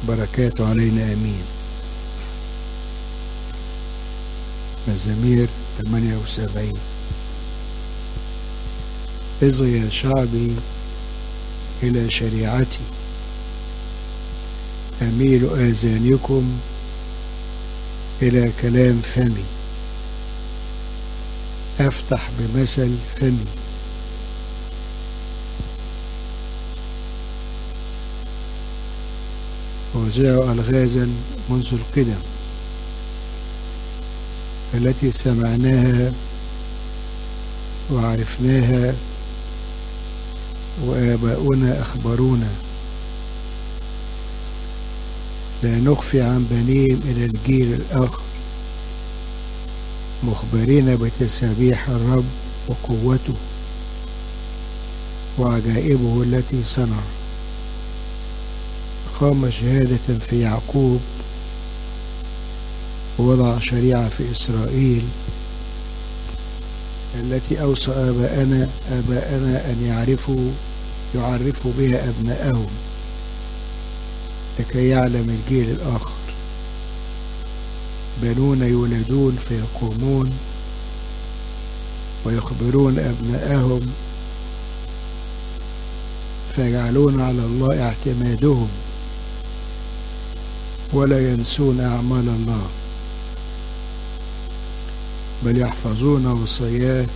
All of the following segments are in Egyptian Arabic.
بركاته علينا امين مزامير 78 اصغي يا شعبي الى شريعتي اميل اذانكم الى كلام فمي افتح بمثل فمي وزعوا ألغازا منذ القدم التي سمعناها وعرفناها وآباؤنا أخبرونا لا نخفي عن بنيهم إلى الجيل الآخر مخبرين بتسابيح الرب وقوته وعجائبه التي صنع قام شهادة في يعقوب ووضع شريعة في إسرائيل التي أوصى آباءنا آباءنا أن يعرفوا يعرفوا بها أبناءهم لكي يعلم الجيل الآخر بنون يولدون فيقومون ويخبرون أبناءهم فيجعلون على الله اعتمادهم ولا ينسون أعمال الله بل يحفظون وصاياه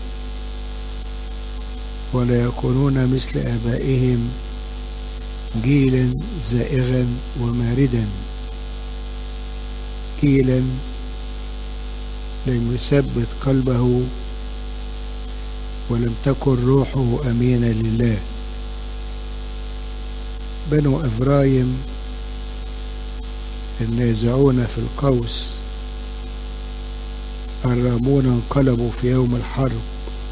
ولا يكونون مثل آبائهم جيلا زائغا وماردا جيلا لم يثبت قلبه ولم تكن روحه أمينة لله بنو إبراهيم النازعون في القوس الرامون انقلبوا في يوم الحرب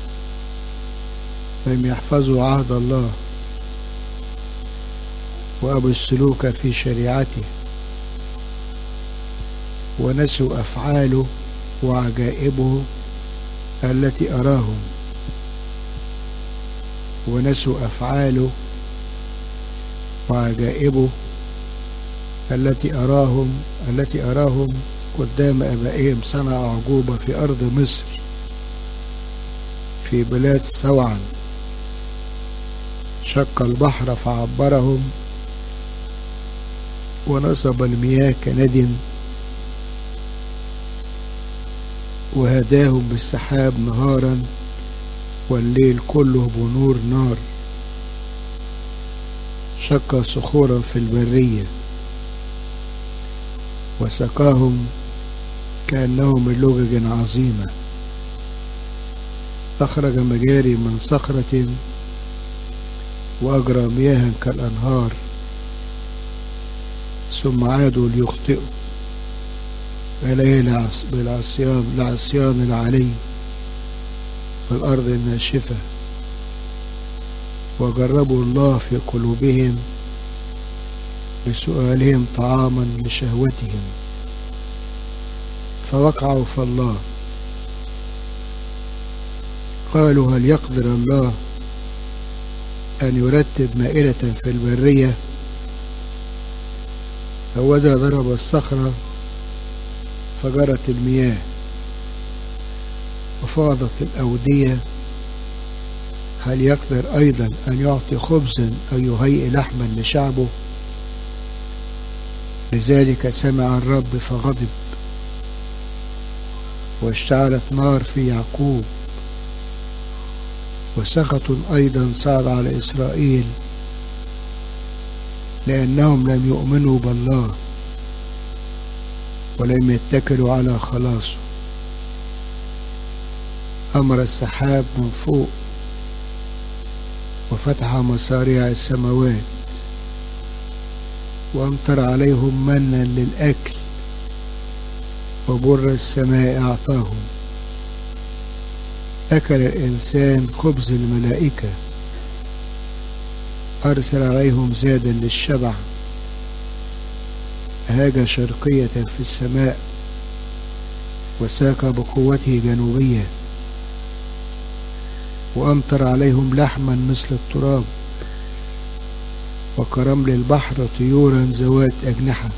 لم يحفظوا عهد الله وأبوا السلوك في شريعته ونسوا أفعاله وعجائبه التي أراهم ونسوا أفعاله وعجائبه التي أراهم التي أراهم قدام أبائهم صنع عجوبة في أرض مصر في بلاد سوعا شق البحر فعبرهم ونصب المياه كند وهداهم بالسحاب نهارا والليل كله بنور نار شق صخورا في البرية وسقاهم كأنهم من لجج عظيمة أخرج مجاري من صخرة وأجرى مياها كالأنهار ثم عادوا ليخطئوا إليه بالعصيان العصيان العلي والأرض الناشفة وجربوا الله في قلوبهم بسؤالهم طعاما لشهوتهم فوقعوا في الله قالوا هل يقدر الله أن يرتب مائلة في البرية هوذا ضرب الصخرة فجرت المياه وفاضت الأودية هل يقدر أيضا أن يعطي خبزا أو يهيئ لحما لشعبه لذلك سمع الرب فغضب واشتعلت نار في يعقوب وسخط أيضا صعد على إسرائيل لأنهم لم يؤمنوا بالله ولم يتكلوا على خلاصه أمر السحاب من فوق وفتح مصاريع السماوات وأمطر عليهم منا للأكل وبر السماء أعطاهم أكل الإنسان خبز الملائكة أرسل عليهم زادا للشبع هاج شرقية في السماء وساق بقوته جنوبية وأمطر عليهم لحما مثل التراب وكرمل البحر طيورا ذوات أجنحة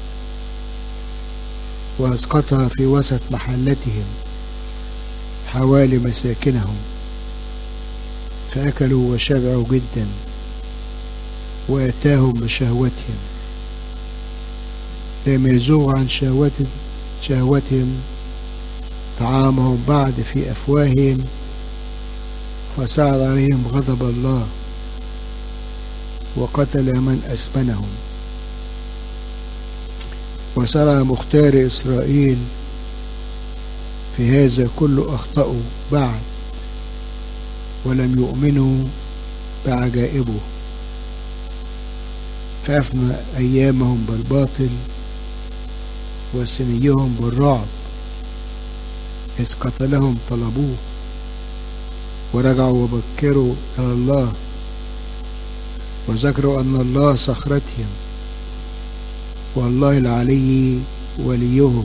وأسقطها في وسط محلتهم حوالي مساكنهم فأكلوا وشبعوا جدا وأتاهم بشهوتهم لم يزوغوا عن شهوة شهوتهم طعامهم بعد في أفواههم فصعد عليهم غضب الله وقتل من أسمنهم وسرى مختار إسرائيل في هذا كله أخطأوا بعد ولم يؤمنوا بعجائبه فأفنى أيامهم بالباطل وسنيهم بالرعب إذ قتلهم طلبوه ورجعوا وبكروا إلى الله وذكروا أن الله صخرتهم والله العلي وليهم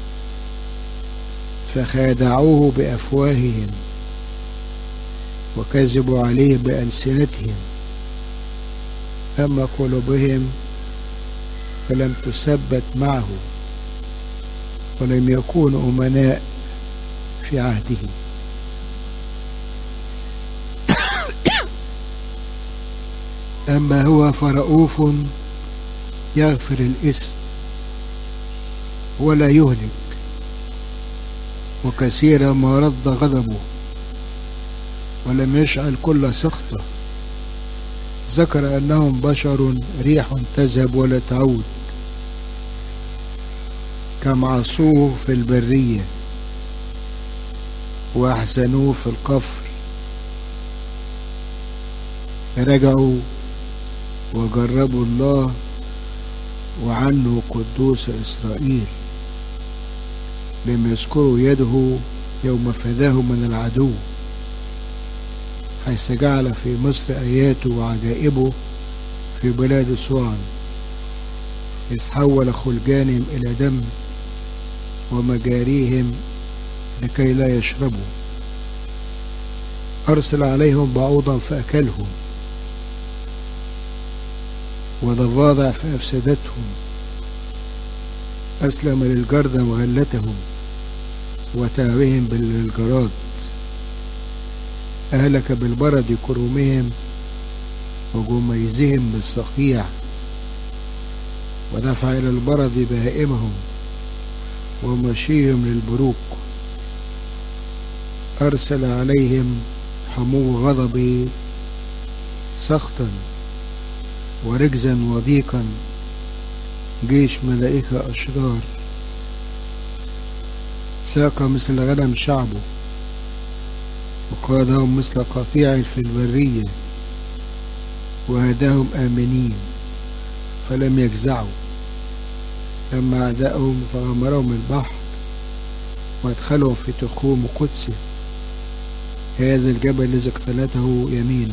فخادعوه بأفواههم وكذبوا عليه بألسنتهم أما قلوبهم فلم تثبت معه ولم يكونوا أمناء في عهده أما هو فرؤوف يغفر الإثم ولا يهلك وكثيرا ما رد غضبه ولم يشعل كل سخطه ذكر أنهم بشر ريح تذهب ولا تعود كما عصوه في البرية وأحزنوه في القفر رجعوا وجربوا الله وعنه قدوس إسرائيل لم يذكروا يده يوم فداه من العدو حيث جعل في مصر آياته وعجائبه في بلاد سوان إذ حول خلجانهم إلى دم ومجاريهم لكي لا يشربوا أرسل عليهم بعوضا فأكلهم وضفادع فأفسدتهم أسلم للجرد مغلتهم وتعبهم بالجراد أهلك بالبرد كرومهم وجميزهم بالصقيع ودفع إلى البرد بهائمهم ومشيهم للبروق أرسل عليهم حمو غضبي سخطا ورجزا وضيقا جيش ملائكة أشرار ساق مثل غنم شعبه وقادهم مثل قطيع في البرية وهداهم آمنين فلم يجزعوا أما أعداءهم فغمرهم البحر وادخلهم في تخوم قدسه هذا الجبل الذي اقتلته يمينه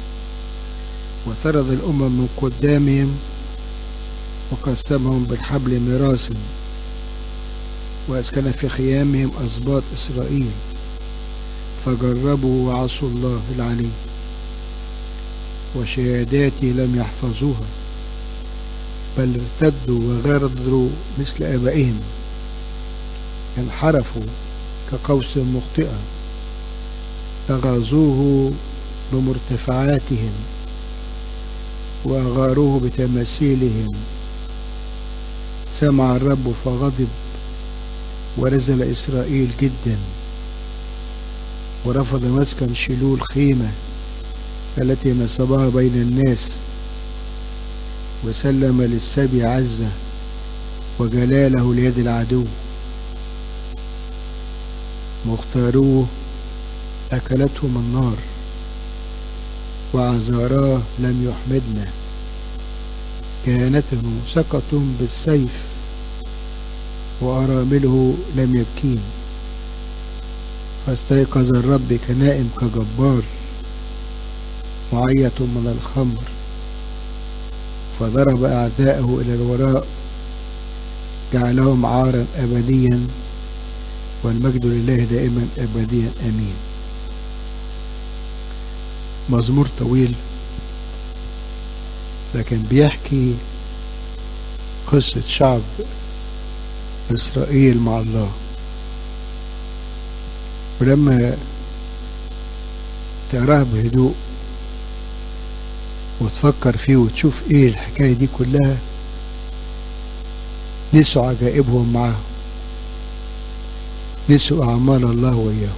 وثرد الأمم من قدامهم وقسمهم بالحبل ميراثا وأسكن في خيامهم أسباط إسرائيل فجربوا وعصوا الله العلي وشهاداتي لم يحفظوها بل ارتدوا وغردوا مثل آبائهم انحرفوا كقوس مخطئة أغاظوه بمرتفعاتهم وأغاروه بتماثيلهم سمع الرب فغضب ورزل إسرائيل جدا ورفض مسكن شلول خيمة التي نصبها بين الناس وسلم للسبي عزة وجلاله ليد العدو مختاروه أكلتهم النار وعذاراه لم يحمدنا كهنته سقطوا بالسيف وأرامله لم يبكين فاستيقظ الرب كنائم كجبار معية من الخمر فضرب أعداءه إلى الوراء جعلهم عارا أبديا والمجد لله دائما أبديا أمين مزمور طويل لكن بيحكي قصة شعب إسرائيل مع الله ولما تقراه بهدوء وتفكر فيه وتشوف ايه الحكاية دي كلها نسوا عجائبهم معاهم نسوا أعمال الله وإياهم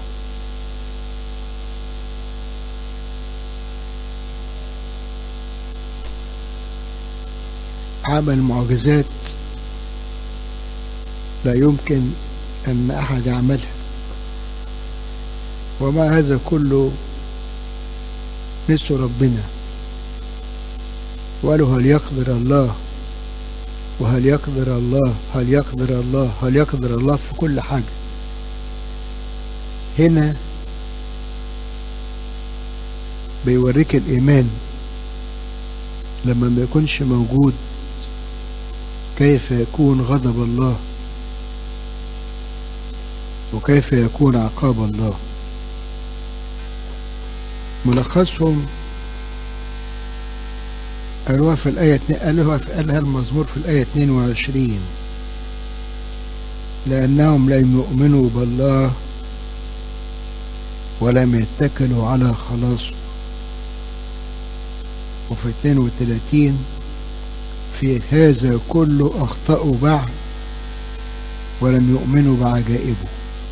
عمل معجزات لا يمكن أن أحد يعملها ومع هذا كله نسوا ربنا وقالوا هل يقدر الله وهل يقدر الله هل يقدر الله هل يقدر الله في كل حاجة هنا بيوريك الإيمان لما ما يكونش موجود كيف يكون غضب الله وكيف يكون عقاب الله ملخصهم قالوها في الآية قالوها في قالها المزمور في الآية 22 لأنهم لم يؤمنوا بالله ولم يتكلوا على خلاصه وفي 32 في هذا كله أخطأوا بعد ولم يؤمنوا بعجائبه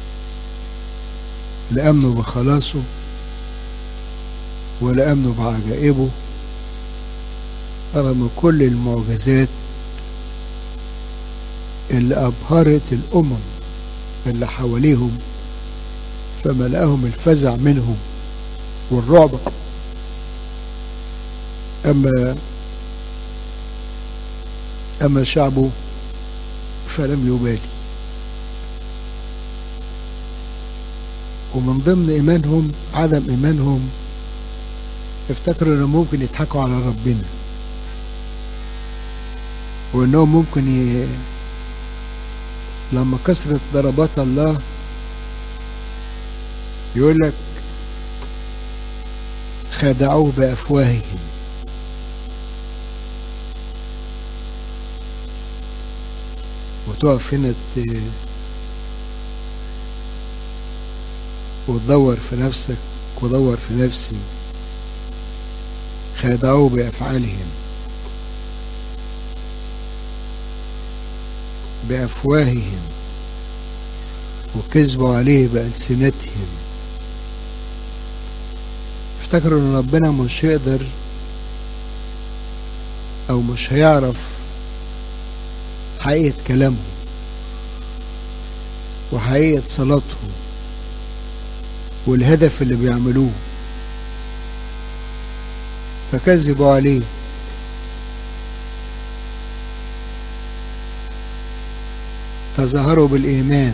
لا أمنوا بخلاصه ولا أمنوا بعجائبه رغم كل المعجزات اللي أبهرت الأمم اللي حواليهم فملأهم الفزع منهم والرعب أما أما شعبه فلم يبالي ومن ضمن إيمانهم عدم إيمانهم افتكروا انهم ممكن يضحكوا على ربنا وانهم ممكن ي... لما كثرت ضربات الله يقول لك خدعوه بافواههم وتقف هنا ت... وتدور في نفسك ودور في نفسي خدعوا بأفعالهم بأفواههم وكذبوا عليه بألسنتهم افتكروا ان ربنا مش هيقدر او مش هيعرف حقيقة كلامهم وحقيقة صلاتهم والهدف اللي بيعملوه فكذبوا عليه تظاهروا بالإيمان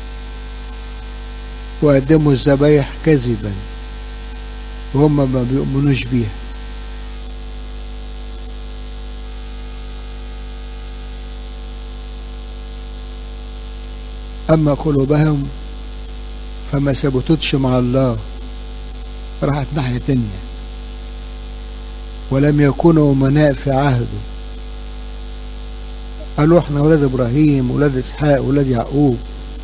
وقدموا الذبايح كذبا وهم ما بيؤمنوش بيها أما قلوبهم فما ثبتتش مع الله راحت ناحية تانية ولم يكونوا أمناء في عهده قالوا احنا أولاد إبراهيم أولاد إسحاق أولاد يعقوب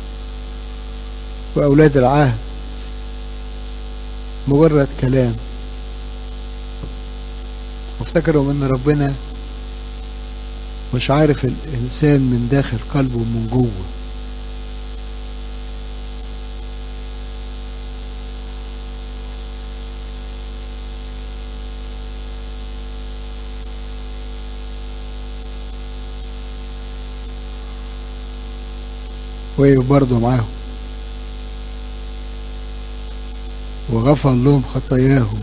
وأولاد العهد مجرد كلام وافتكروا ان ربنا مش عارف الانسان من داخل قلبه من جوه وقف برضه معاهم وغفر لهم خطاياهم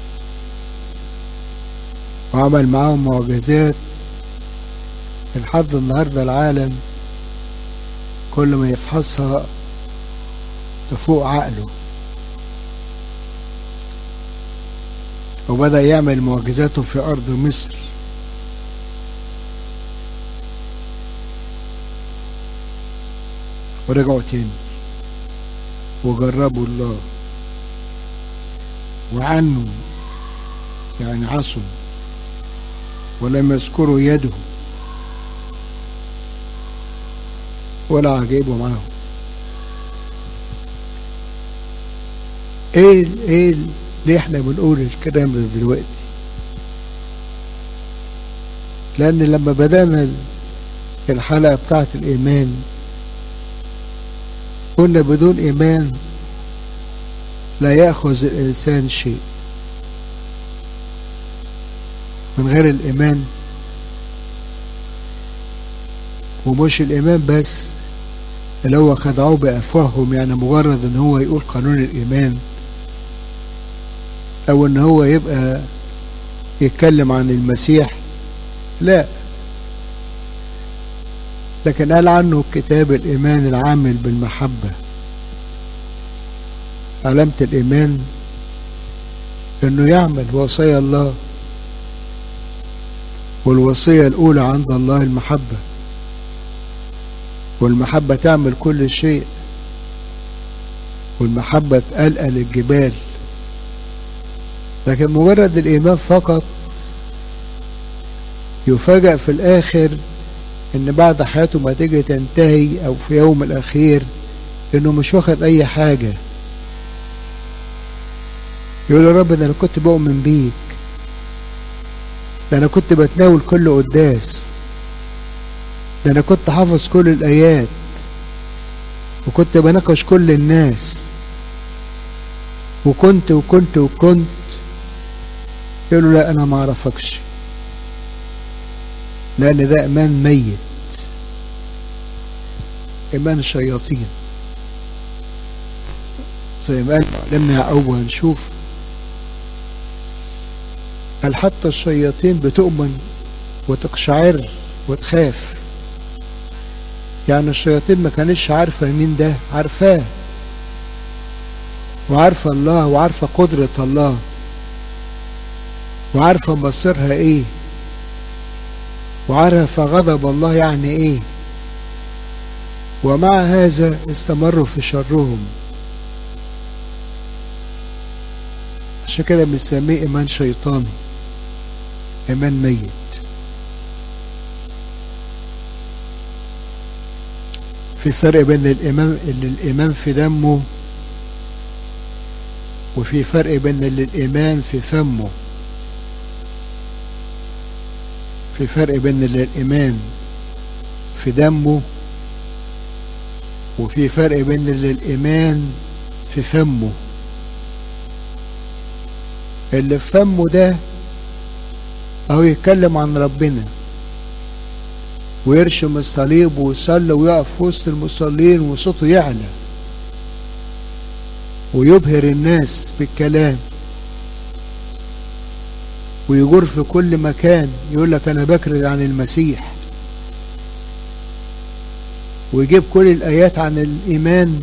وعمل معاهم معجزات لحد النهارده العالم كل ما يفحصها تفوق عقله وبدأ يعمل معجزاته في أرض مصر ورجعوا تاني وجربوا الله وعنوا يعني عصوا ولم يذكروا يده ولا عجيبه معاهم ايه ايه ليه احنا بنقول الكلام ده دلوقتي لان لما بدانا الحلقه بتاعت الايمان قلنا بدون ايمان لا ياخذ الانسان شيء من غير الايمان ومش الايمان بس اللي هو خدعوه بافواههم يعني مجرد ان هو يقول قانون الايمان او ان هو يبقى يتكلم عن المسيح لا لكن قال عنه كتاب الايمان العامل بالمحبه علامه الايمان انه يعمل وصايا الله والوصيه الاولى عند الله المحبه والمحبه تعمل كل شيء والمحبه تقلقل الجبال لكن مجرد الإيمان فقط يفاجأ في الآخر إن بعد حياته ما تيجي تنتهي أو في يوم الأخير إنه مش واخد أي حاجة يقول يا رب ده أنا كنت بؤمن بيك ده أنا كنت بتناول كل قداس ده أنا كنت حافظ كل الآيات وكنت بناقش كل الناس وكنت وكنت وكنت يقول له لا انا ما اعرفكش لان ده ايمان ميت ايمان شياطين زي ما قال معلمنا يعقوب هنشوف قال حتى الشياطين بتؤمن وتقشعر وتخاف يعني الشياطين ما كانتش عارفه مين ده عارفاه وعارفه الله وعارفه قدره الله وعارفة مصيرها ايه وعارفة غضب الله يعني ايه ومع هذا استمروا في شرهم عشان كده بنسميه ايمان شيطاني ايمان ميت في فرق بين الامام اللي الايمان في دمه وفي فرق بين اللي الايمان في فمه في فرق بين الإيمان في دمه وفي فرق بين الإيمان في فمه اللي في فمه ده أهو يتكلم عن ربنا ويرشم الصليب ويصلي ويقف في وسط المصلين وصوته يعلى ويبهر الناس بالكلام ويجور في كل مكان يقول لك انا بكرز عن المسيح ويجيب كل الايات عن الايمان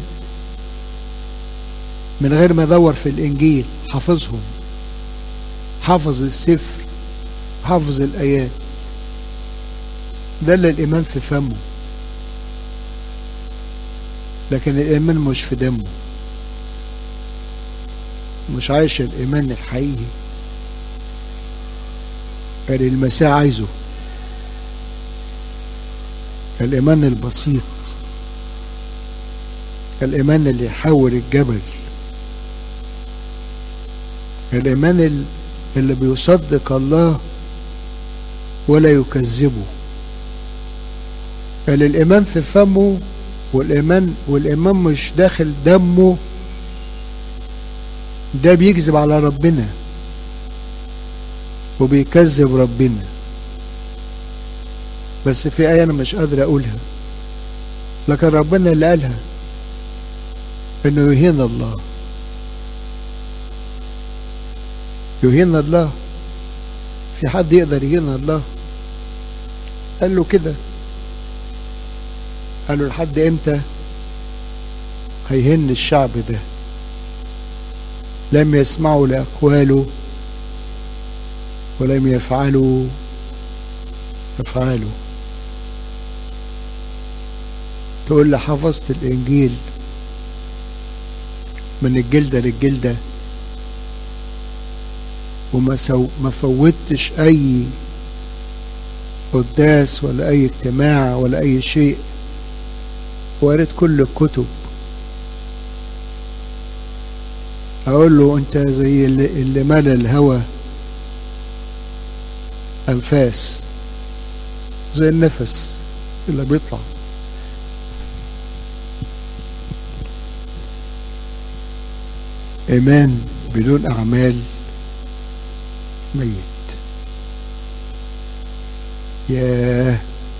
من غير ما يدور في الانجيل حافظهم حافظ السفر حافظ الايات ده اللي الايمان في فمه لكن الايمان مش في دمه مش عايش الايمان الحقيقي اللي المسيح عايزه الإيمان البسيط الإيمان اللي يحول الجبل الإيمان اللي بيصدق الله ولا يكذبه اللي الإيمان في فمه والإيمان والإيمان مش داخل دمه ده بيكذب على ربنا وبيكذب ربنا بس في آية أنا مش قادر أقولها لكن ربنا اللي قالها إنه يهين الله يهين الله في حد يقدر يهين الله قال له كده قال له لحد امتى هيهن الشعب ده لم يسمعوا لأقواله ولم يفعلوا أفعاله تقول لي حفظت الإنجيل من الجلدة للجلدة وما سو ما فوتش أي قداس ولا أي اجتماع ولا أي شيء وقريت كل الكتب أقول له أنت زي اللي, اللي ملا الهوى أنفاس زي النفس اللي بيطلع إيمان بدون أعمال ميت ياه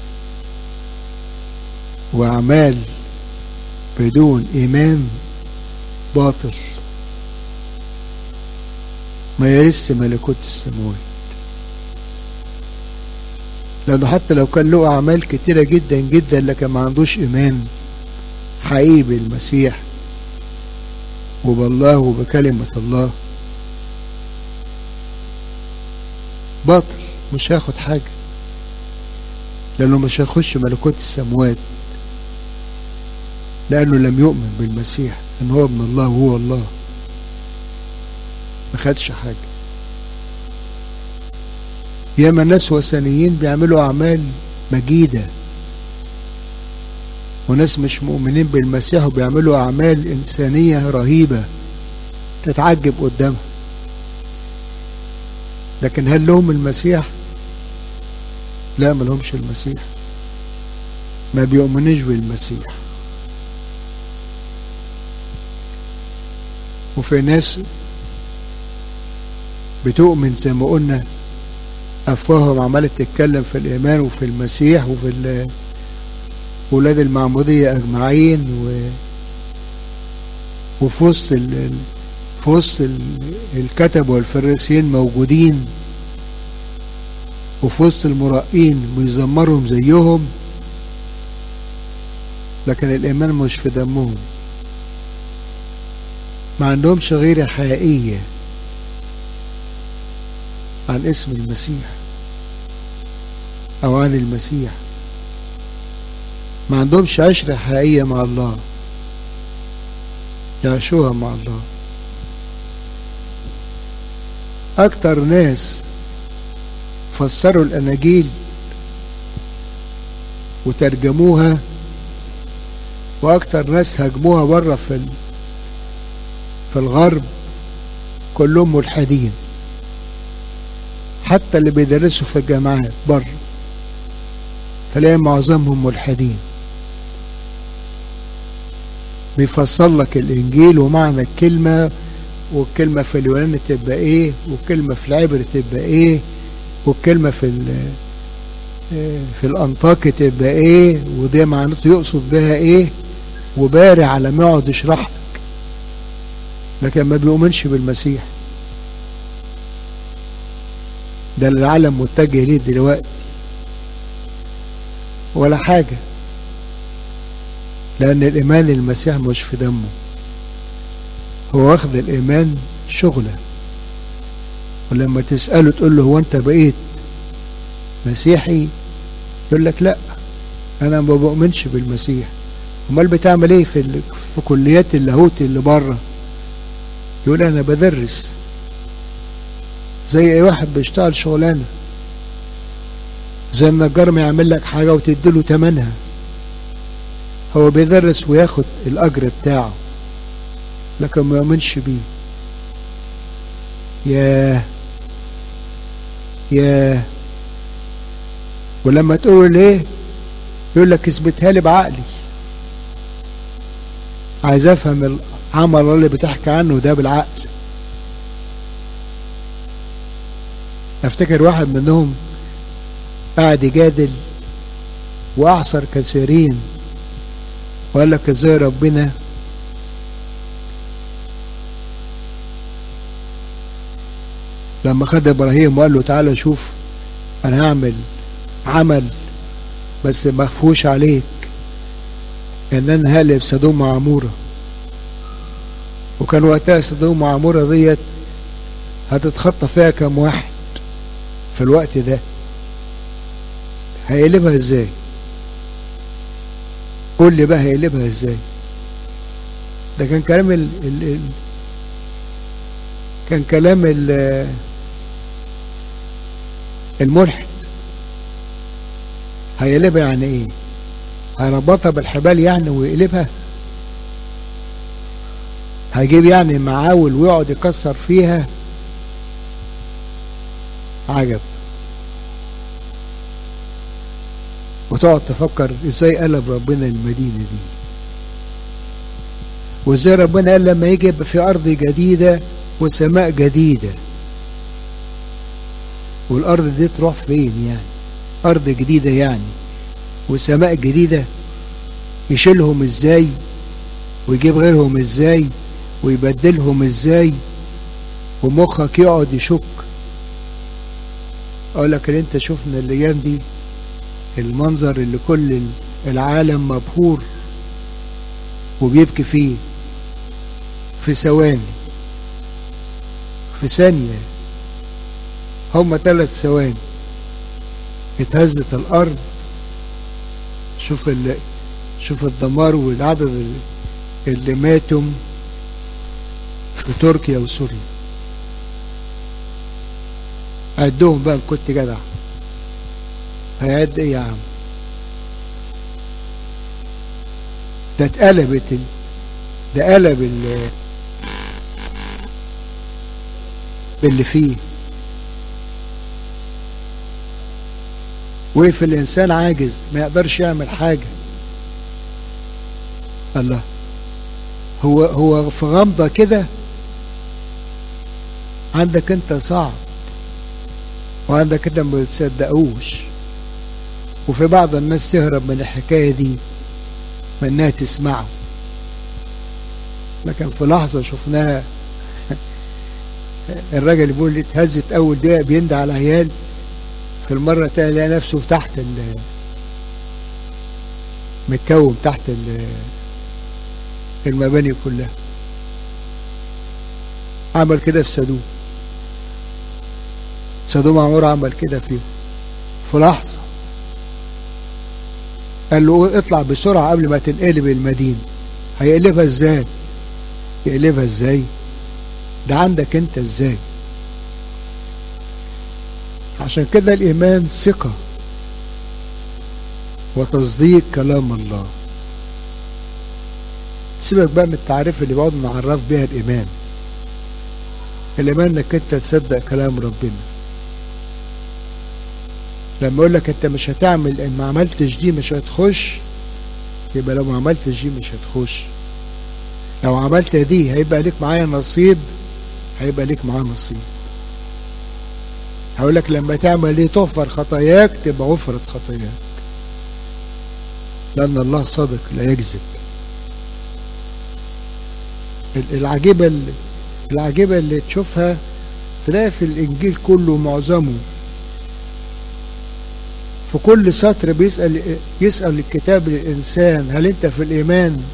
وأعمال بدون إيمان باطل ما يرث ملكوت السماوات لأنه حتى لو كان له أعمال كتيرة جدا جدا لكن ما عندوش إيمان حقيقي بالمسيح وبالله وبكلمة الله باطل مش هياخد حاجة لأنه مش هيخش ملكوت السموات لأنه لم يؤمن بالمسيح إن هو ابن الله وهو الله ما خدش حاجة ياما ناس وثنيين بيعملوا أعمال مجيدة وناس مش مؤمنين بالمسيح وبيعملوا أعمال إنسانية رهيبة تتعجب قدامها لكن هل لهم المسيح لا ما لهمش المسيح ما بيؤمنوش بالمسيح وفي ناس بتؤمن زي ما قلنا أفواههم عمالة تتكلم في الإيمان وفي المسيح وفي ولاد المعمودية أجمعين و وفي وسط ال... في وسط ال... الكتب والفريسيين موجودين وفي وسط المرائين بيزمرهم زيهم لكن الإيمان مش في دمهم ما عندهمش غيرة حقيقية عن اسم المسيح أو عن المسيح ما عندهمش عشرة حقيقية مع الله يعيشوها مع الله أكتر ناس فسروا الأناجيل وترجموها وأكتر ناس هاجموها بره في في الغرب كلهم ملحدين حتى اللي بيدرسوا في الجامعات بره تلاقي معظمهم ملحدين بيفسر لك الانجيل ومعنى الكلمه والكلمه في اليوناني تبقى ايه والكلمه في العبر تبقى ايه والكلمه في في الانطاكي تبقى ايه ودي معناته يقصد بها ايه وبارع على ما يقعد يشرح لك لكن ما بيؤمنش بالمسيح ده اللي العالم متجه ليه دلوقتي ولا حاجة لأن الإيمان المسيح مش في دمه هو واخد الإيمان شغلة ولما تسأله تقول له هو أنت بقيت مسيحي يقول لك لا أنا ما بؤمنش بالمسيح أمال بتعمل إيه في, في كليات اللاهوت اللي بره يقول أنا بدرس زي أي واحد بيشتغل شغلانة زي النجار ما يعمل لك حاجة وتديله تمنها هو بيدرس وياخد الأجر بتاعه لكن ما يؤمنش بيه ياه ياه ولما تقول ليه يقول لك اثبتها لي بعقلي عايز افهم العمل اللي بتحكي عنه ده بالعقل افتكر واحد منهم قاعد يجادل واعصر كثيرين وقال لك ازاي ربنا لما خد ابراهيم وقال له تعالى شوف انا هعمل عمل بس ما اخفوش عليك ان انا هقلب سدوم وعموره وكان وقتها سدوم وعموره ديت هتتخطى فيها كم واحد في الوقت ده هيقلبها ازاي قول لي بقى هيقلبها ازاي ده كان كلام ال ال ال كان كلام ال الملحد هيقلبها يعني ايه هيربطها بالحبال يعني ويقلبها هيجيب يعني معاول ويقعد يكسر فيها عجب وتقعد تفكر ازاي قلب ربنا المدينة دي وازاي ربنا قال لما يجي يبقى في ارض جديدة وسماء جديدة والارض دي تروح فين يعني ارض جديدة يعني وسماء جديدة يشيلهم ازاي ويجيب غيرهم ازاي ويبدلهم ازاي ومخك يقعد يشك اقول لك ان انت شفنا الايام دي المنظر اللي كل العالم مبهور وبيبكي فيه في ثواني في ثانية هما ثلاث ثواني اتهزت الأرض شوف ال... شوف الدمار والعدد اللي ماتوا في تركيا وسوريا عدهم بقى كنت جدع هيعد ايه يا عم ده اتقلبت ال... ده قلب ال... اللي فيه وقف الانسان عاجز ما يقدرش يعمل حاجه الله هو هو في غمضه كده عندك انت صعب وعندك انت ما بتصدقوش وفي بعض الناس تهرب من الحكايه دي من انها تسمعه لكن في لحظه شفناها الراجل بيقول اتهزت اول دقيقه بيندى على عيال في المره الثانيه لقى نفسه تحت ال متكوم تحت ال المباني كلها عمل كده في سدوم سدوم عمور عمل كده فيه في لحظة قال له اطلع بسرعة قبل ما تنقلب المدينة هيقلبها ازاي يقلبها ازاي ده عندك انت ازاي عشان كده الايمان ثقة وتصديق كلام الله سيبك بقى من التعريف اللي بيقعد نعرف بيها الايمان الايمان انك انت تصدق كلام ربنا لما يقول لك انت مش هتعمل ان ما عملتش دي مش هتخش يبقى لو ما عملتش دي مش هتخش لو عملت دي هيبقى ليك معايا نصيب هيبقى ليك معاه نصيب هقول لك لما تعمل ايه تغفر خطاياك تبقى غفرت خطاياك لان الله صادق لا يكذب العجيبه اللي العجيبه اللي تشوفها تلاقي في الانجيل كله معظمه في كل سطر بيسأل يسأل الكتاب للإنسان هل أنت في الإيمان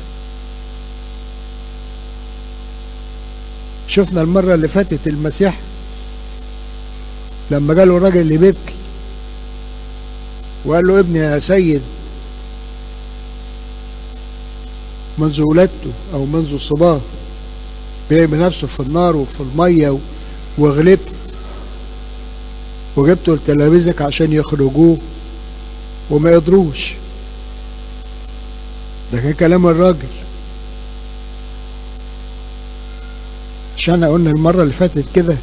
شفنا المرة اللي فاتت المسيح لما جاله الراجل اللي بيبكي وقال له ابني يا سيد منذ ولادته أو منذ الصباح بيرمي نفسه في النار وفي المية وغلبت وجبته لتلاميذك عشان يخرجوه وما يقدروش ده كان كلام الراجل عشان قلنا المرة اللي فاتت كده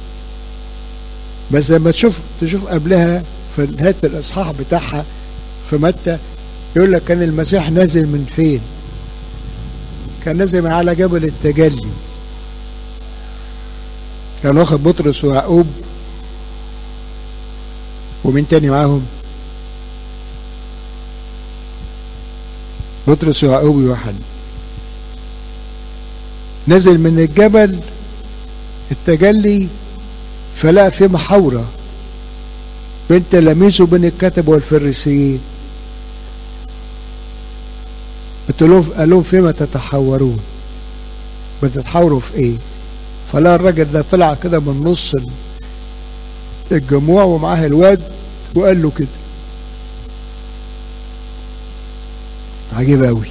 بس لما تشوف تشوف قبلها في نهاية الإصحاح بتاعها في متى يقول لك كان المسيح نازل من فين؟ كان نازل من على جبل التجلي كان واخد بطرس ويعقوب ومين تاني معاهم بطرس ويعقوب ويوحنا نزل من الجبل التجلي فلقى في محاورة بين تلاميذه وبين الكتب والفريسيين قال لهم فيما تتحورون بتتحاوروا في ايه فلا الراجل ده طلع كده من نص الجموع ومعاه الواد وقال له كده عجيب قوي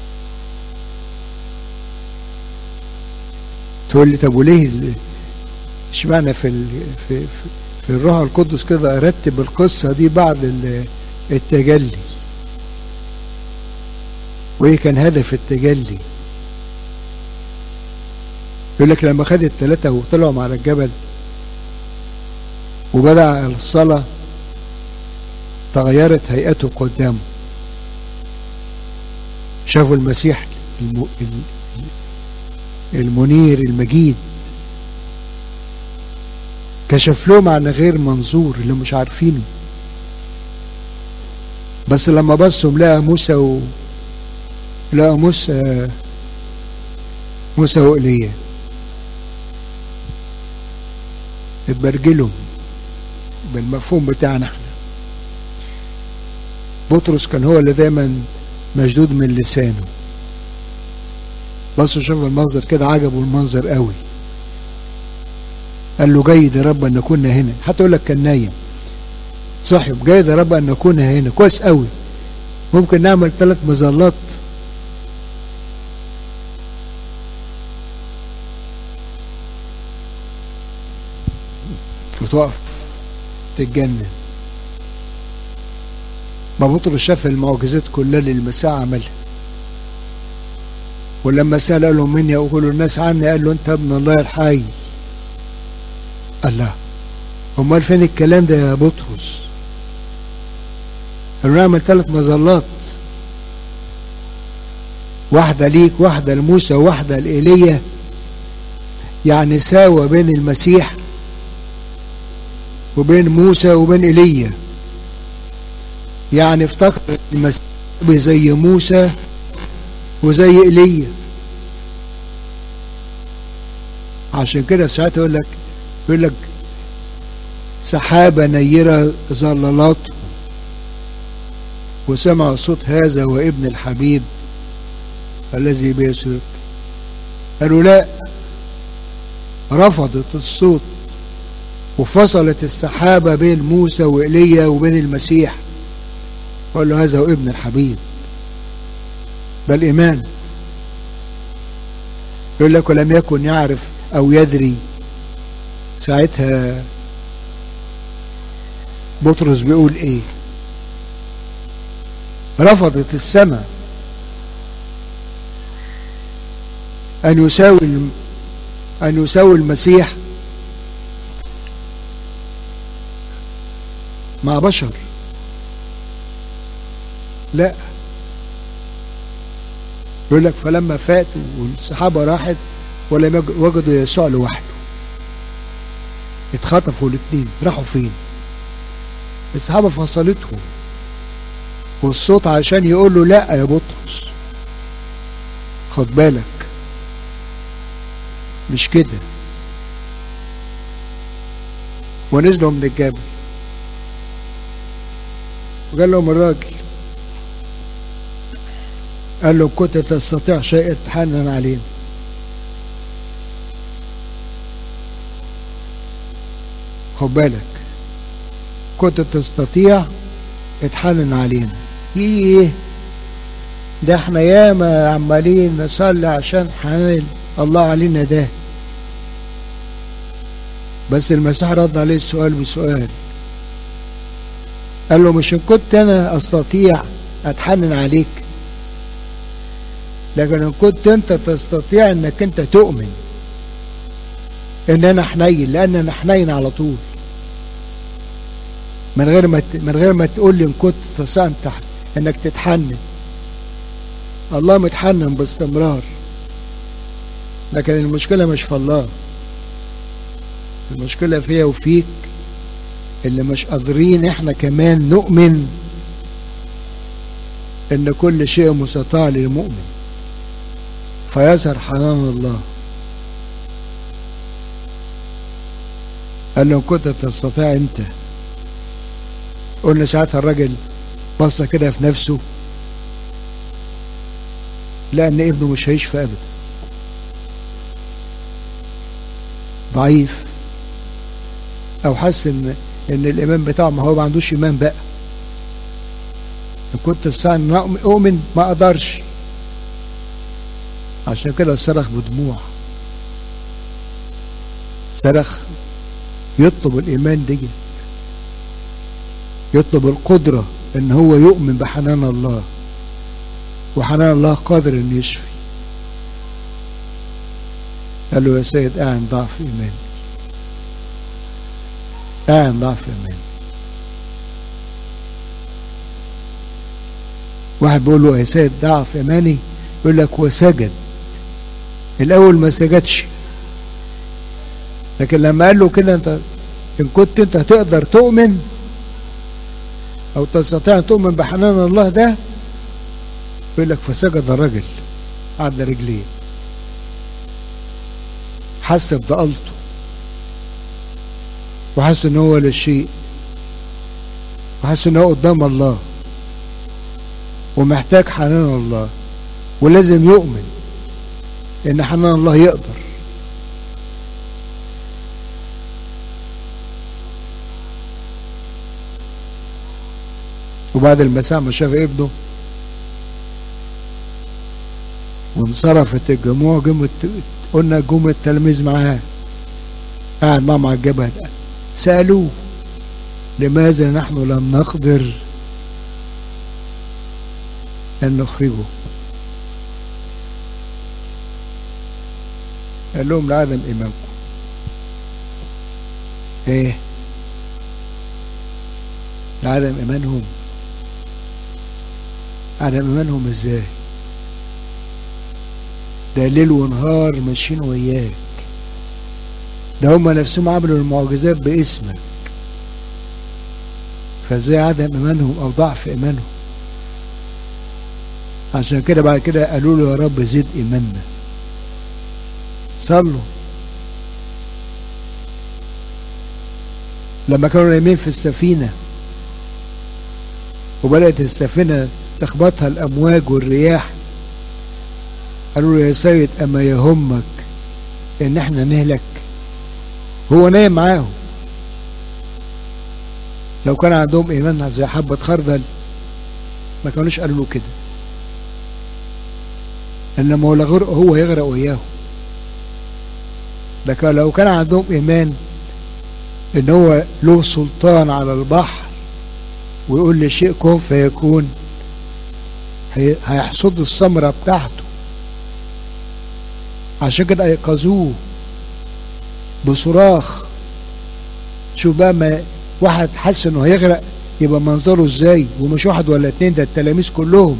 تقول لي طب وليه اشمعنى في ال... في في, في الروح القدس كده ارتب القصه دي بعد ال- التجلي وايه كان هدف التجلي يقول لك لما خد الثلاثه وطلعوا على الجبل وبدأ الصلاة تغيرت هيئته قدامه شافوا المسيح الم... ال- المنير المجيد كشف لهم عن غير منظور اللي مش عارفينه بس لما بصوا لقى موسى و... لقى موسى موسى وإيليا اتبرجلهم بالمفهوم بتاعنا احنا بطرس كان هو اللي دايما مشدود من لسانه بصوا شوف المنظر كده عجبه المنظر قوي قال له جيد يا رب ان نكون هنا حتى يقول لك كان نايم صاحب جيد يا رب ان نكون هنا كويس قوي ممكن نعمل ثلاث مظلات وتقف تتجنن ما بطرس شاف المعجزات كلها اللي المسيح عملها ولما سأل قال لهم من يقول الناس عني قال له انت ابن الله الحي الله امال فين الكلام ده يا بطرس قالوا نعمل ثلاث مظلات واحدة ليك واحدة لموسى وواحدة لإيليا يعني ساوى بين المسيح وبين موسى وبين ايليا يعني افتكر المسيح زي موسى وزي ايليا عشان كده ساعات يقول لك يقول لك سحابة نيرة ظللاته وسمع صوت هذا وابن الحبيب الذي بيسرق قالوا لا رفضت الصوت وفصلت السحابة بين موسى وإيليا وبين المسيح وقال له هذا هو ابن الحبيب ده الإيمان يقول لك ولم يكن يعرف أو يدري ساعتها بطرس بيقول إيه رفضت السماء أن يساوي أن يساوي المسيح مع بشر لا يقول لك فلما فات والصحابة راحت ولم وجدوا يسوع لوحده اتخطفوا الاثنين راحوا فين الصحابة فصلتهم والصوت عشان يقول له لا يا بطرس خد بالك مش كده ونزلوا من الجبل وقال لهم الراجل قال له كنت تستطيع شيء تحنن علينا خد بالك كنت تستطيع اتحنن علينا ايه ده احنا ياما عمالين نصلي عشان حنان الله علينا ده بس المسيح رد عليه السؤال بسؤال قال له مش ان كنت انا استطيع اتحنن عليك لكن ان كنت انت تستطيع انك انت تؤمن ان انا حنين لان انا حنين على طول من غير ما من غير ما تقول لي ان كنت تستطيع انك تتحنن الله متحنن باستمرار لكن المشكلة مش في الله المشكلة فيا وفيك اللي مش قادرين احنا كمان نؤمن ان كل شيء مستطاع للمؤمن فيظهر حنان الله قال له كنت تستطيع انت قلنا ساعتها الراجل بص كده في نفسه لان ابنه مش هيشفى ابدا ضعيف او حس ان ان الايمان بتاعه ما هو ما عندوش ايمان بقى ان كنت الساعه ان اؤمن ما اقدرش عشان كده صرخ بدموع صرخ يطلب الإيمان دي يطلب القدرة ان هو يؤمن بحنان الله وحنان الله قادر ان يشفي قال له يا سيد اعن ضعف ايماني اعن ضعف ايماني واحد بيقول له يا سيد ضعف ايماني يقول لك وسجد الاول ما سجدش لكن لما قال له كده انت ان كنت انت تقدر تؤمن او تستطيع ان تؤمن بحنان الله ده يقول لك فسجد الرجل قعد رجليه حس بضالته وحس ان هو لا شيء وحس ان هو قدام الله ومحتاج حنان الله ولازم يؤمن ان حنان الله يقدر وبعد المساء ما شاف ابنه وانصرفت الجموع جم قلنا جم التلاميذ معاه قاعد معهم على الجبل سألوه لماذا نحن لم نقدر أن نخرجه قال لهم لعدم إيمانكم إيه لعدم إيمانهم عدم إيمانهم إزاي ده ليل ونهار ماشيين وياك ده هم نفسهم عملوا المعجزات باسمك فازاي عدم ايمانهم او ضعف ايمانهم عشان كده بعد كده قالوا له يا رب زد ايماننا صلوا لما كانوا نايمين في السفينه وبدات السفينه تخبطها الامواج والرياح قالوا له يا سيد اما يهمك ان احنا نهلك هو نايم معاهم لو كان عندهم ايمان زي حبه خردل ما كانوش قالوا له كده ان لما هو غرق هو يغرق وياهم لكن لو كان عندهم ايمان ان هو له سلطان على البحر ويقول لشيء كن فيكون هيحصد الثمره بتاعته عشان كده ايقظوه بصراخ شوف بقى ما واحد حس انه هيغرق يبقى منظره ازاي ومش واحد ولا اتنين ده التلاميذ كلهم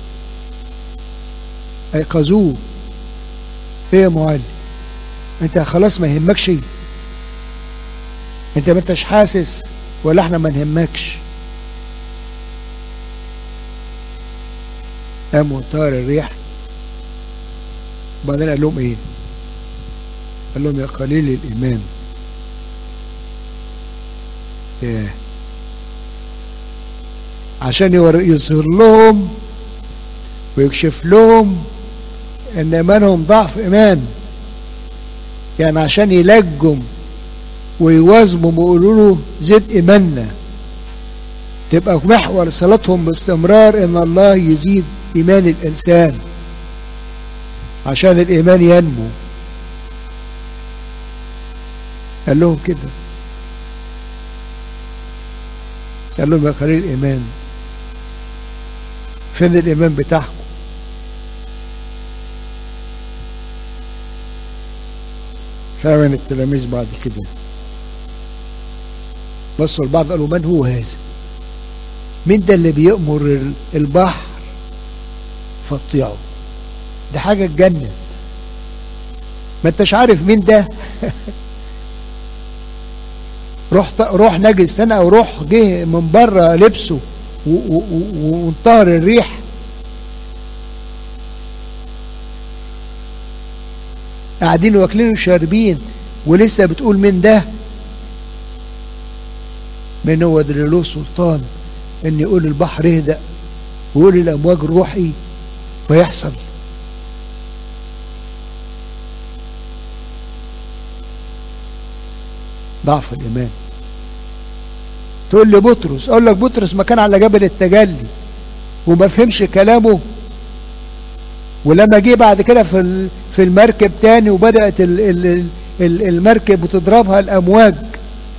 ايقظوه ايه يا معلم انت خلاص ما يهمكش انت ما انتش حاسس ولا احنا ما نهمكش قاموا طار الريح وبعدين قال لهم ايه قال لهم يا قليل الايمان ايه عشان يظهر لهم ويكشف لهم ان ايمانهم ضعف ايمان يعني عشان يلجم ويواظبوا ويقولوا له زد ايماننا تبقى محور صلاتهم باستمرار ان الله يزيد ايمان الانسان عشان الايمان ينمو قال لهم كده قال لهم يا قليل الايمان فين الايمان بتاعكم فمن التلاميذ بعد كده بصوا البعض قالوا من هو هذا مين ده اللي بيأمر البحر فطيعه ده حاجة تجنن ما انتش عارف مين ده روح روح نجس تاني او روح جه من بره لبسه وانطهر الريح قاعدين واكلين وشاربين ولسه بتقول من ده من هو ده اللي له سلطان ان يقول البحر اهدأ ويقول الامواج روحي ويحصل ضعف الايمان تقول لي بطرس اقول لك بطرس ما كان على جبل التجلي وما فهمش كلامه ولما جه بعد كده في في المركب تاني وبدات ال ال ال المركب وتضربها الامواج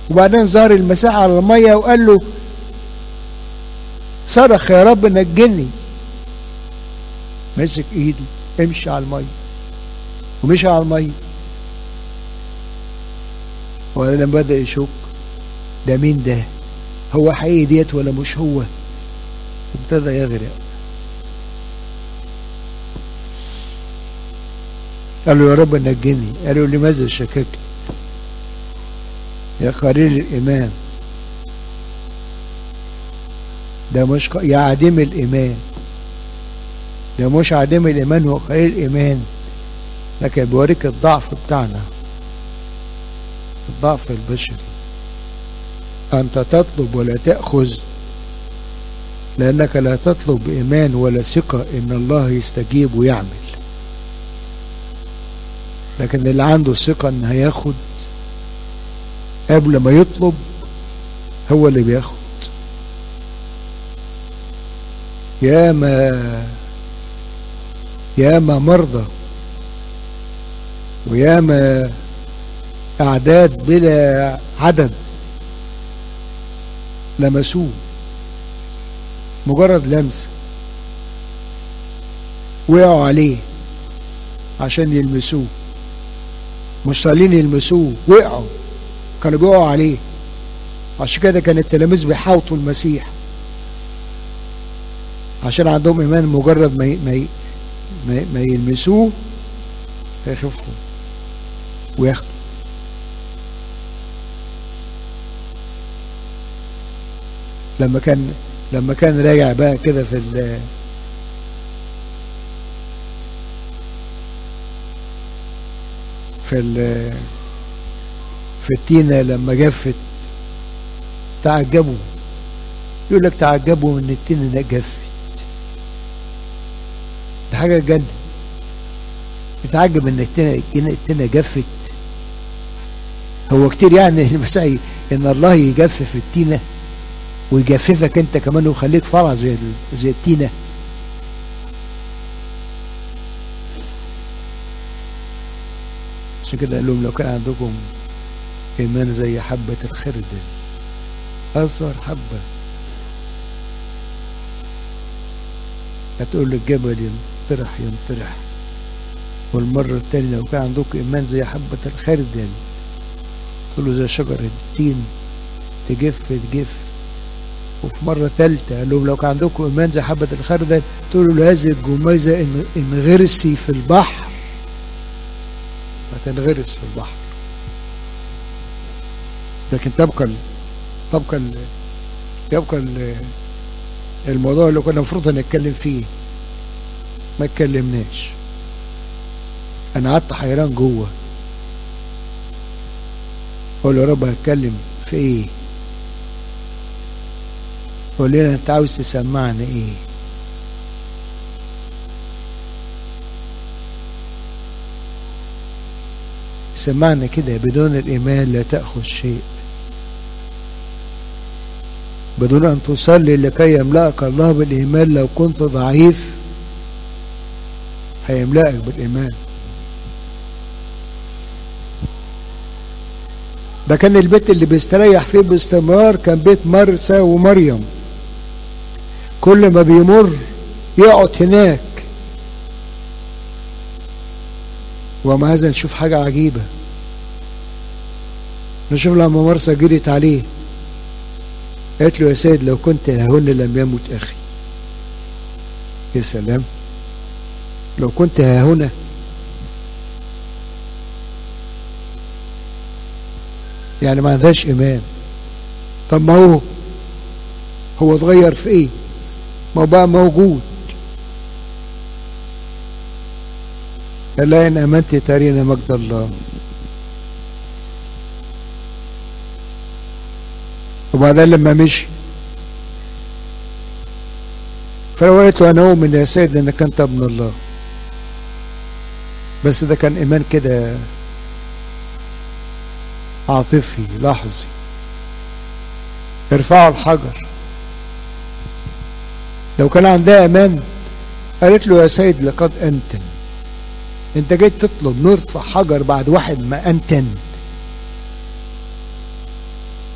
وبعدين ظهر المسيح على المية وقال له صرخ يا رب نجني مسك ايده امشي على المية ومشي على المية وبعدين لما بدأ يشك ده مين ده هو حقيقي ديت ولا مش هو ابتدى يغرق قال له يا رب نجني قال له لماذا شككت يا قليل الإيمان ده مش ق- يا عديم الإيمان ده مش عديم الإيمان هو قليل الإيمان لكن بيوريك الضعف بتاعنا الضعف البشري أنت تطلب ولا تأخذ لأنك لا تطلب بإيمان ولا ثقة إن الله يستجيب ويعمل لكن اللي عنده ثقة إن هياخد قبل ما يطلب هو اللي بياخد يا ما يا ما مرضى ويا ما أعداد بلا عدد لمسوه مجرد لمسة وقعوا عليه عشان يلمسوه مش طالعين يلمسوه وقعوا كانوا بيقعوا عليه عشان كده كان التلاميذ بيحاوطوا المسيح عشان عندهم ايمان مجرد ما ي- ما ي- ما, ما يلمسوه هيخفوا وياخدوا لما كان لما كان راجع بقى كده في ال في ال في التينة لما جفت تعجبوا يقول لك تعجبوا من التينة ده جفت ده حاجة جنة بتعجب ان التينة التينة جفت هو كتير يعني المسيح ان الله يجفف التينة ويجففك انت كمان ويخليك فرع زي ال- زي التينة عشان كده قال لهم لو كان عندكم ايمان زي حبة الخردل اصغر حبة هتقول للجبل ينطرح ينطرح والمرة التانية لو كان عندكم ايمان زي حبة الخردل تقول له زي شجر التين تجف تجف وفي مرة تالتة قال لهم لو كان عندكم إيمان زي حبة الخردل تقولوا لهذه الجميزة إن انغرسي في البحر هتنغرس في البحر لكن تبقى ال... تبقى ال... يبقى ال... الموضوع اللي كنا المفروض نتكلم فيه ما اتكلمناش انا قعدت حيران جوه اقول يا رب هتكلم في ايه قول لنا انت عاوز تسمعني ايه سمعنا كده بدون الإيمان لا تأخذ شيء بدون أن تصلي لكي يملأك الله بالإيمان لو كنت ضعيف هيملأك بالإيمان ده كان البيت اللي بيستريح فيه باستمرار كان بيت مرسى ومريم كل ما بيمر يقعد هناك ومع هذا نشوف حاجة عجيبة نشوف لما مرسى جريت عليه قالت له يا سيد لو كنت ههن لم يمت أخي يا سلام لو كنت ها هنا يعني ما عندهاش إيمان طب ما هو هو اتغير في ايه ما هو بقى موجود الا ان امنت ترين مجد الله وبعدين لما مشي فلو قلت له انا اؤمن يا سيد انك انت ابن الله بس ده كان ايمان كده عاطفي لحظي ارفعوا الحجر لو كان عندها ايمان قالت له يا سيد لقد انتن انت جاي تطلب نرفع حجر بعد واحد ما انتن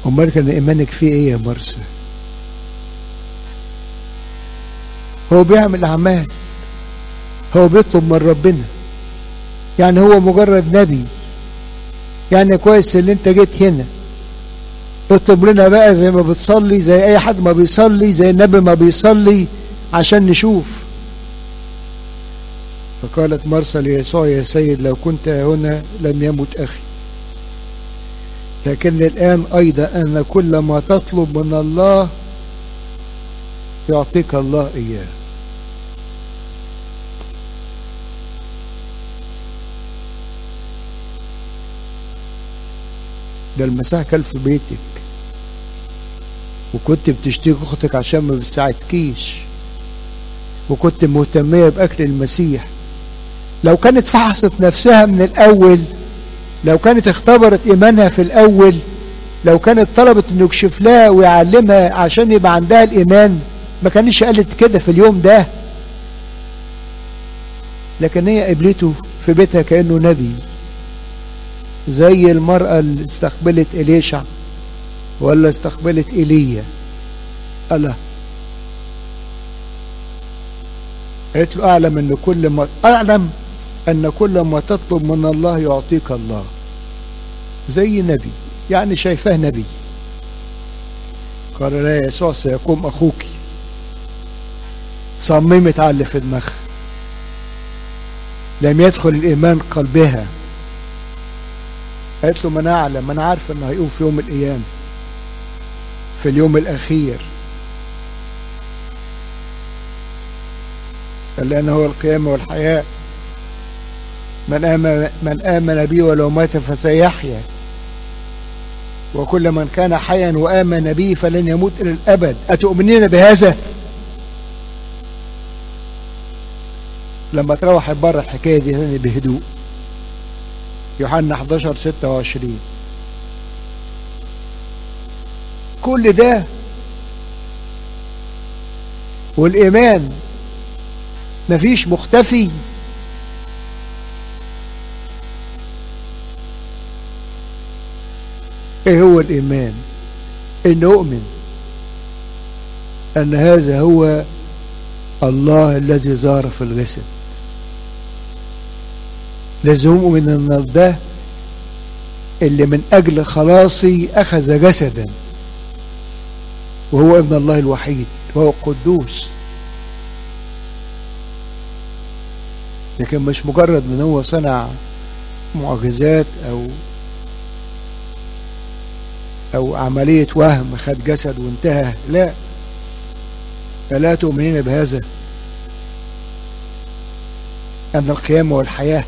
امال كان ايمانك فيه ايه يا مرسى هو بيعمل اعمال هو بيطلب من ربنا يعني هو مجرد نبي يعني كويس اللي انت جيت هنا اطلب لنا بقى زي ما بتصلي زي اي حد ما بيصلي زي النبي ما بيصلي عشان نشوف فقالت مرسى ليسوع يا سيد لو كنت هنا لم يمت أخي لكن الآن أيضا أن كل ما تطلب من الله يعطيك الله إياه ده المسيح كان في بيتك وكنت بتشتكي اختك عشان ما بتساعدكيش وكنت مهتمية بأكل المسيح لو كانت فحصت نفسها من الأول لو كانت اختبرت إيمانها في الأول لو كانت طلبت انه يكشف لها ويعلمها عشان يبقى عندها الإيمان ما كانش قالت كده في اليوم ده لكن هي قبلته في بيتها كأنه نبي زي المرأة اللي استقبلت إليشع ولا استقبلت إيليا الله قالت له أعلم أن كل ما أعلم أن كل ما تطلب من الله يعطيك الله زي نبي يعني شايفاه نبي قال لا يسوع سيقوم أخوك صممت على اللي في دماغها لم يدخل الإيمان قلبها قالت له ما أنا أعلم ما أنا عارف أنه هيقوم في يوم القيامة في اليوم الأخير قال لأنه هو القيامة والحياة من آمن, من آمن بي ولو مات فسيحيا وكل من كان حيا وآمن بي فلن يموت إلى الأبد أتؤمنين بهذا لما تروح بره الحكاية دي ثاني بهدوء يوحنا 11 26 كل ده والإيمان مفيش مختفي ايه هو الإيمان ان أؤمن أن هذا هو الله الذي زار في الجسد لازم أؤمن أن ده اللي من أجل خلاصي أخذ جسدا وهو ابن الله الوحيد وهو القدوس لكن مش مجرد من هو صنع معجزات أو أو عملية وهم خد جسد وانتهى لا ألا تؤمنين بهذا أن القيامة والحياة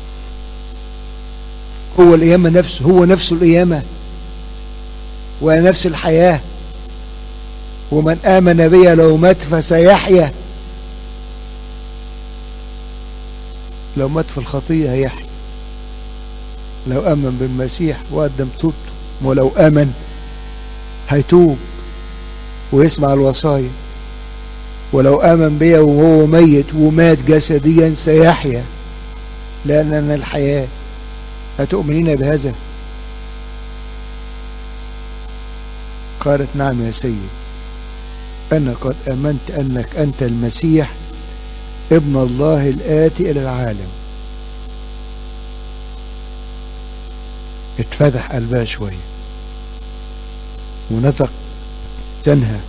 هو القيامة نفسه هو نفسه القيامة ونفس الحياة ومن آمن بي لو مات فسيحيا لو مات في الخطية هيحيا لو آمن بالمسيح وقدم توبته ولو آمن هيتوب ويسمع الوصايا ولو آمن بي وهو ميت ومات جسديا سيحيا لأننا الحياة هتؤمنين بهذا قالت نعم يا سيد أنا قد أمنت أنك أنت المسيح ابن الله الآتي إلى العالم اتفتح قلبها شوية ونطق تنهى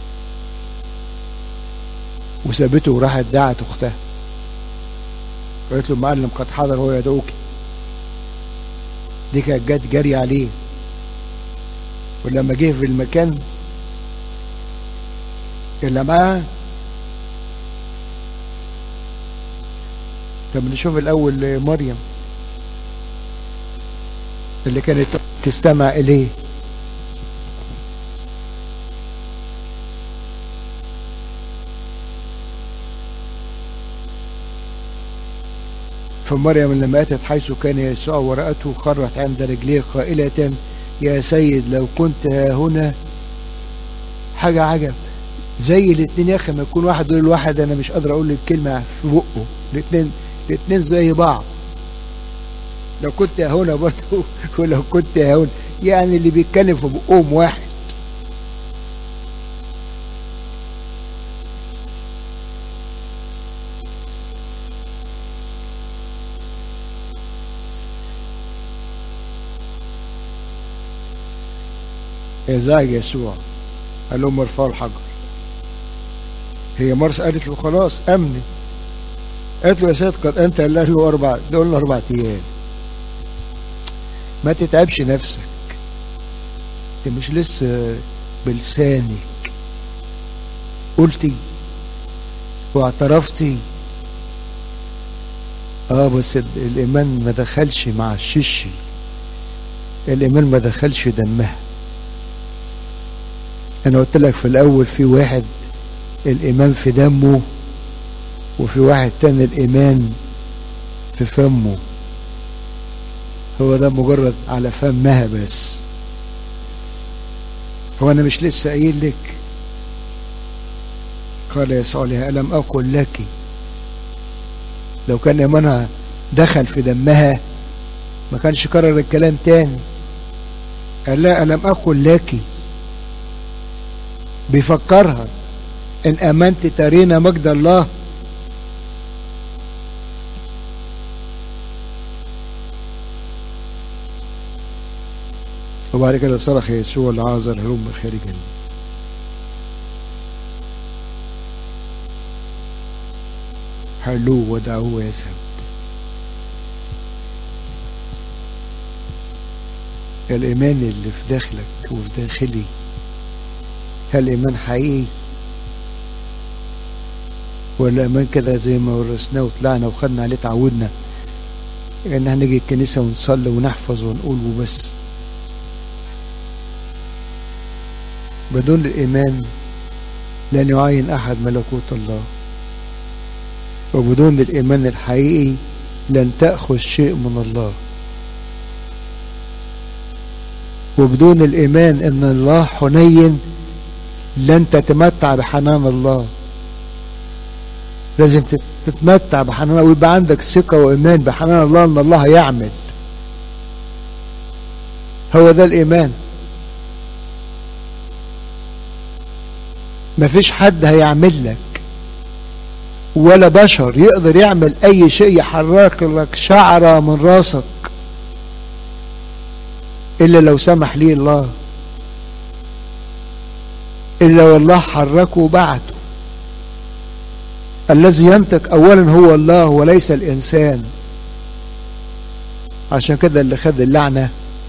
وسابته وراحت دعت أختها قالت له معلم قد حضر هو يدعوك دي كانت جت جري عليه ولما جه في المكان اللي معاه طب نشوف الأول مريم اللي كانت تستمع إليه فمريم لما أتت حيث كان يسوع ورأته خرت عند رجليه قائلة يا سيد لو كنت ها هنا حاجة عجب زي الاثنين يا اخي ما يكون واحد يقول لواحد انا مش قادر اقول الكلمه في بقه الاثنين الاثنين زي بعض لو كنت هنا برضه ولو كنت هنا يعني اللي بيتكلم في بقهم واحد ازاي يسوع قال لهم ارفعوا الحجر هي مرس قالت له خلاص امنت قالت له يا سيد قد انت قال له اربع دول اربع ايام ما تتعبش نفسك انت مش لسه بلسانك قلتي واعترفتي اه بس الايمان ما دخلش مع الشش الايمان ما دخلش دمها انا قلت لك في الاول في واحد الايمان في دمه وفي واحد تاني الايمان في فمه هو ده مجرد على فمها بس هو انا مش لسه قايل لك قال يسوع لها الم اقل لك لو كان ايمانها دخل في دمها ما كانش كرر الكلام تاني قال لا الم اقل لك بيفكرها ان امنت ترين مجد الله وبعد كده صرخ يسوع لعازر هلم خارجا حلوه ودعوه يذهب الإيمان اللي في داخلك وفي داخلي هل إيمان حقيقي ولا إيمان كده زي ما ورثناه وطلعنا وخدنا عليه تعودنا إن احنا نيجي الكنيسة ونصلي ونحفظ ونقول وبس بدون الإيمان لن يعين أحد ملكوت الله وبدون الإيمان الحقيقي لن تأخذ شيء من الله وبدون الإيمان أن الله حنين لن تتمتع بحنان الله لازم تتمتع بحنان الله ويبقى عندك ثقة وإيمان بحنان الله أن الله يعمل هو ده الإيمان مفيش حد هيعمل لك ولا بشر يقدر يعمل أي شيء يحرك لك شعرة من راسك إلا لو سمح لي الله إلا والله حركه وبعته الذي ينطق أولا هو الله وليس الإنسان عشان كده اللي خد اللعنة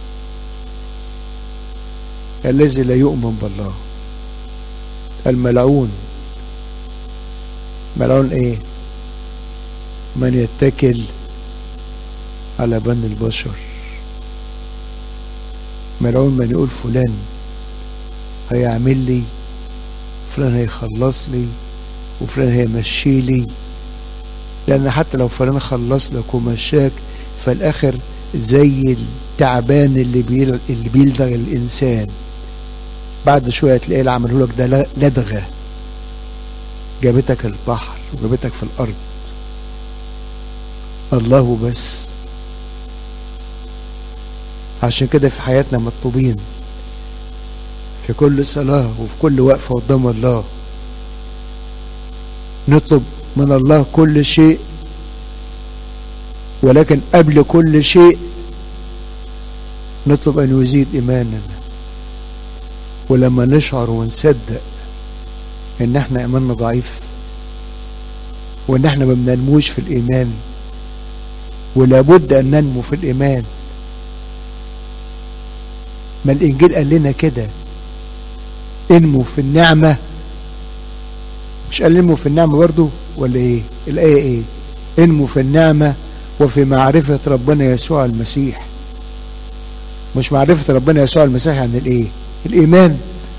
الذي لا يؤمن بالله الملعون ملعون ايه من يتكل على بن البشر ملعون من يقول فلان هيعمل لي فلان هيخلص لي وفلان هيمشي لي لان حتى لو فلان خلص لك ومشاك فالاخر زي التعبان اللي بيل... اللي بيلدغ الانسان بعد شويه تلاقيه اللي عمله لك ده لدغه جابتك البحر وجابتك في الارض الله بس عشان كده في حياتنا مطلوبين في كل صلاة وفي كل وقفة قدام الله نطلب من الله كل شيء ولكن قبل كل شيء نطلب أن يزيد إيماننا ولما نشعر ونصدق إن احنا إيماننا ضعيف وإن احنا ما بننموش في الإيمان ولابد أن ننمو في الإيمان ما الإنجيل قال لنا كده انمو في النعمة مش قال انمو في النعمة برضو ولا ايه الآية ايه انمو في النعمة وفي معرفة ربنا يسوع المسيح مش معرفة ربنا يسوع المسيح عن الايه الايمان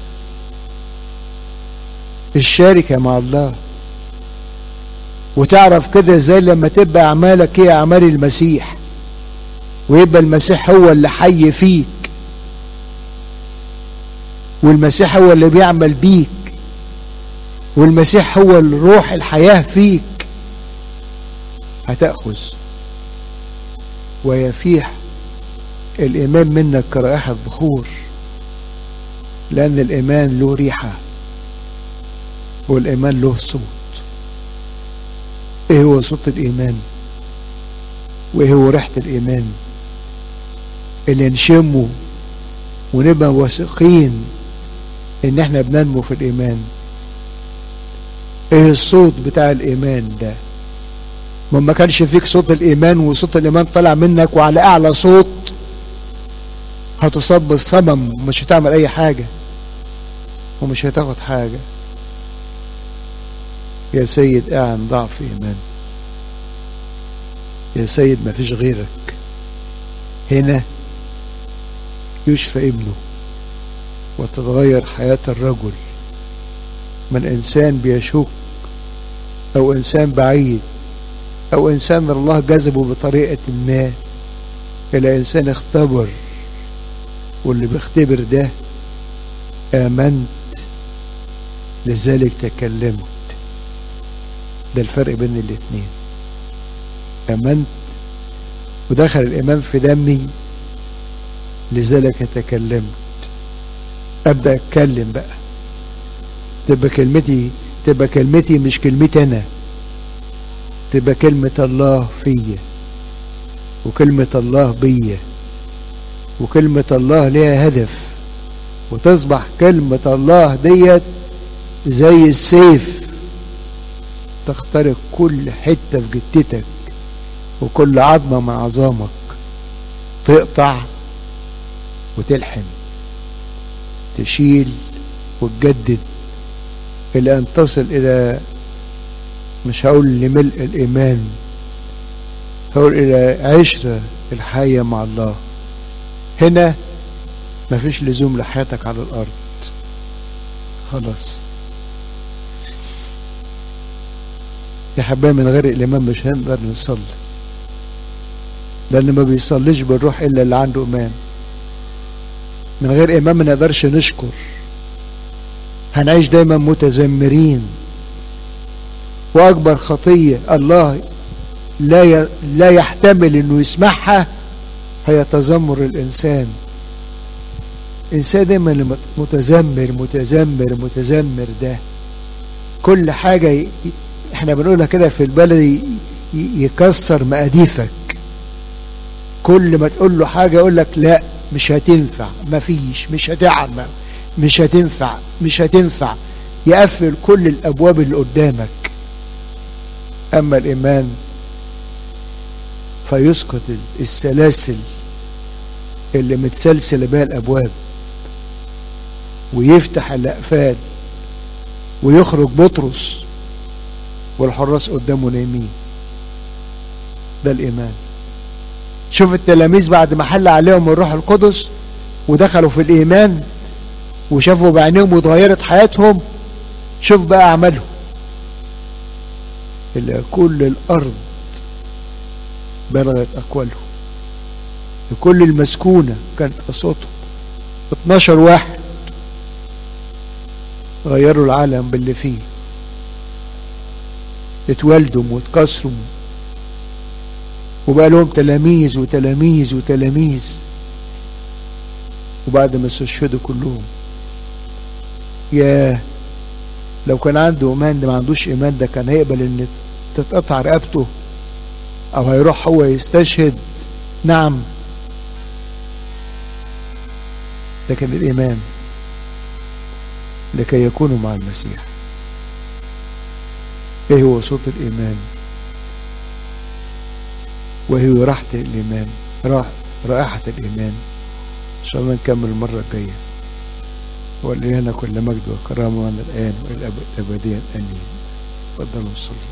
الشاركة مع الله وتعرف كده ازاي لما تبقى اعمالك هي اعمال المسيح ويبقى المسيح هو اللي حي فيك والمسيح هو اللي بيعمل بيك والمسيح هو الروح الحياة فيك هتأخذ ويفيح الإيمان منك كرائحة بخور لأن الإيمان له ريحة والإيمان له صوت إيه هو صوت الإيمان وإيه هو ريحة الإيمان اللي نشمه ونبقى واثقين إن إحنا بننمو في الإيمان إيه الصوت بتاع الإيمان ده ما ما كانش فيك صوت الإيمان وصوت الإيمان طلع منك وعلى أعلى صوت هتصاب بالصمم ومش هتعمل أي حاجة ومش هتاخد حاجة يا سيد اعن ضعف إيمان يا سيد ما فيش غيرك هنا يشفى ابنه وتتغير حياة الرجل من إنسان بيشك أو إنسان بعيد أو إنسان الله جذبه بطريقة ما إلى إنسان اختبر واللي بيختبر ده آمنت لذلك تكلمت ده الفرق بين الاتنين آمنت ودخل الإيمان في دمي لذلك تكلمت أبدأ أتكلم بقى تبقى كلمتي تبقى كلمتي مش كلمتي أنا تبقى كلمة الله فيا وكلمة الله بيا وكلمة الله ليها هدف وتصبح كلمة الله ديت زي السيف تخترق كل حتة في جتتك وكل عظمة من عظامك تقطع وتلحم تشيل وتجدد إلى أن تصل إلى مش هقول لملء الإيمان هقول إلى عشرة الحية مع الله هنا مفيش لزوم لحياتك على الأرض خلاص يا حبايبي من غير الإيمان مش هنقدر نصلي لأن ما بيصليش بالروح إلا اللي عنده إيمان من غير إيمان ما نقدرش نشكر هنعيش دايما متذمرين وأكبر خطية الله لا ي... لا يحتمل إنه يسمعها هي تذمر الإنسان إنسان دايما متذمر متذمر متذمر ده كل حاجة ي... احنا بنقولها كده في البلد ي... يكسر مقاديفك كل ما تقول له حاجة يقول لك لا مش هتنفع مفيش مش هتعمل مش هتنفع مش هتنفع يقفل كل الأبواب اللي قدامك أما الإيمان فيسقط السلاسل اللي متسلسل بها الأبواب ويفتح الأقفال ويخرج بطرس والحراس قدامه نايمين ده الإيمان شوف التلاميذ بعد ما حل عليهم الروح القدس ودخلوا في الإيمان وشافوا بعينيهم وتغيرت حياتهم شوف بقى أعمالهم إلى كل الأرض بلغت أقوالهم لكل المسكونة كانت أصواتهم 12 واحد غيروا العالم باللي فيه اتولدوا واتكسروا وبقى لهم تلاميذ وتلاميذ وتلاميذ وبعد ما استشهدوا كلهم ياه لو كان عنده ايمان ده ما عندوش ايمان ده كان هيقبل ان تتقطع رقبته او هيروح هو يستشهد نعم لكن الايمان لكي يكونوا مع المسيح ايه هو صوت الايمان وهي رائحة الإيمان رائحة الإيمان إن شاء الله نكمل المرة الجاية ولإلهنا كل مجد وكرامة من الآن والأبدية آمين تفضلوا صلوا